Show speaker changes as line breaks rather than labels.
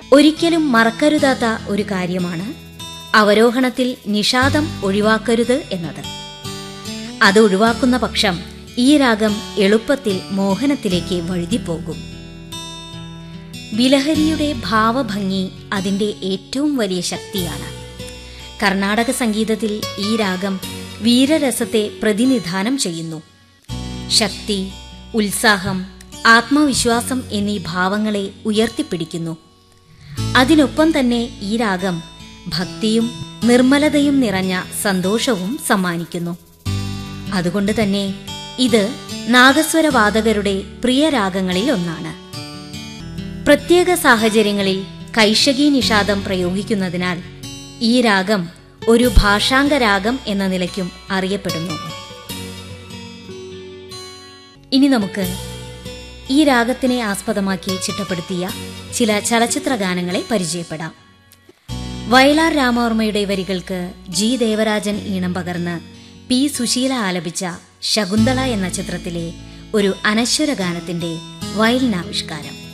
ഒരിക്കലും മറക്കരുതാത്ത ഒരു കാര്യമാണ് അവരോഹണത്തിൽ നിഷാദം ഒഴിവാക്കരുത് എന്നത് അത് ഒഴിവാക്കുന്ന പക്ഷം ഈ രാഗം എളുപ്പത്തിൽ മോഹനത്തിലേക്ക് വഴുതിപ്പോകും ബിലഹരിയുടെ ഭാവഭംഗി അതിന്റെ ഏറ്റവും വലിയ ശക്തിയാണ് കർണാടക സംഗീതത്തിൽ ഈ രാഗം വീരരസത്തെ പ്രതിനിധാനം ചെയ്യുന്നു ശക്തി ഉത്സാഹം ആത്മവിശ്വാസം എന്നീ ഭാവങ്ങളെ ഉയർത്തിപ്പിടിക്കുന്നു അതിനൊപ്പം തന്നെ ഈ രാഗം ഭക്തിയും നിർമ്മലതയും നിറഞ്ഞ സന്തോഷവും സമ്മാനിക്കുന്നു അതുകൊണ്ട് തന്നെ ഇത് നാഗസ്വരവാദകരുടെ പ്രിയ രാഗങ്ങളിൽ ഒന്നാണ് പ്രത്യേക സാഹചര്യങ്ങളിൽ കൈശകി നിഷാദം പ്രയോഗിക്കുന്നതിനാൽ ഈ രാഗം ഒരു ഭാഷാംഗ രാഗം എന്ന നിലയ്ക്കും അറിയപ്പെടുന്നു ഇനി നമുക്ക് ഈ രാഗത്തിനെ ആസ്പദമാക്കി ചിട്ടപ്പെടുത്തിയ ചില ചലച്ചിത്ര ഗാനങ്ങളെ പരിചയപ്പെടാം വയലാർ രാമവർമ്മയുടെ വരികൾക്ക് ജി ദേവരാജൻ ഈണം പകർന്ന് പി സുശീല ആലപിച്ച ശകുന്തള എന്ന ചിത്രത്തിലെ ഒരു അനശ്വര ഗാനത്തിന്റെ വയലിനാവിഷ്കാരം